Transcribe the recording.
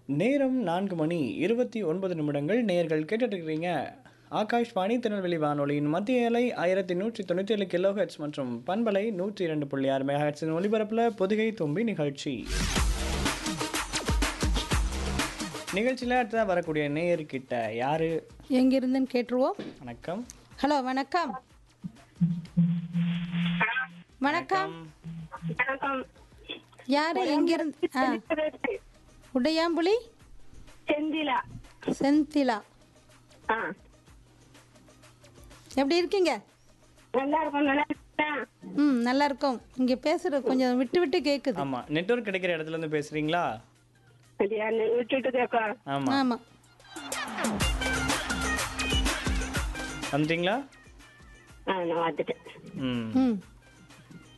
நேரம் நான்கு மணி இருபத்தி ஒன்பது நிமிடங்கள் நேர்கள் கேட்டுட்டு இருக்கிறீங்க ஆகாஷ்வாணி திருநெல்வேலி வானொலியின் மத்திய அலை ஆயிரத்தி நூற்றி தொண்ணூற்றி ஏழு கிலோ ஹெட்ஸ் மற்றும் பண்பலை நூற்றி இரண்டு புள்ளி ஆறு மெகா ஹெட்ஸின் ஒலிபரப்பில் பொதுகை தும்பி நிகழ்ச்சி நிகழ்ச்சியில் அடுத்ததாக வரக்கூடிய நேயர்கிட்ட யாரு எங்கிருந்துன்னு கேட்டுருவோம் வணக்கம் ஹலோ வணக்கம் வணக்கம் வணக்கம் யாரு எங்கிருந்து ஆ உடையாம்புலி செந்திலா செந்திலா ஆ எப்படி இருக்கீங்க நல்லா இருக்கும் நல்லா இருக்கா ம் நல்லா இருக்கோம் இங்கே பேசுறது கொஞ்சம் விட்டு விட்டு கேட்குது ஆமாம் நெட்வொர்க் கிடைக்கிற இடத்துல இருந்து பேசுகிறீங்களா சரியா நீ விட்டுட்டு கேட்கா ஆமாம் ஆமாம் வந்துட்டீங்களா ஆ நான் வந்துட்டேன் ம் ம்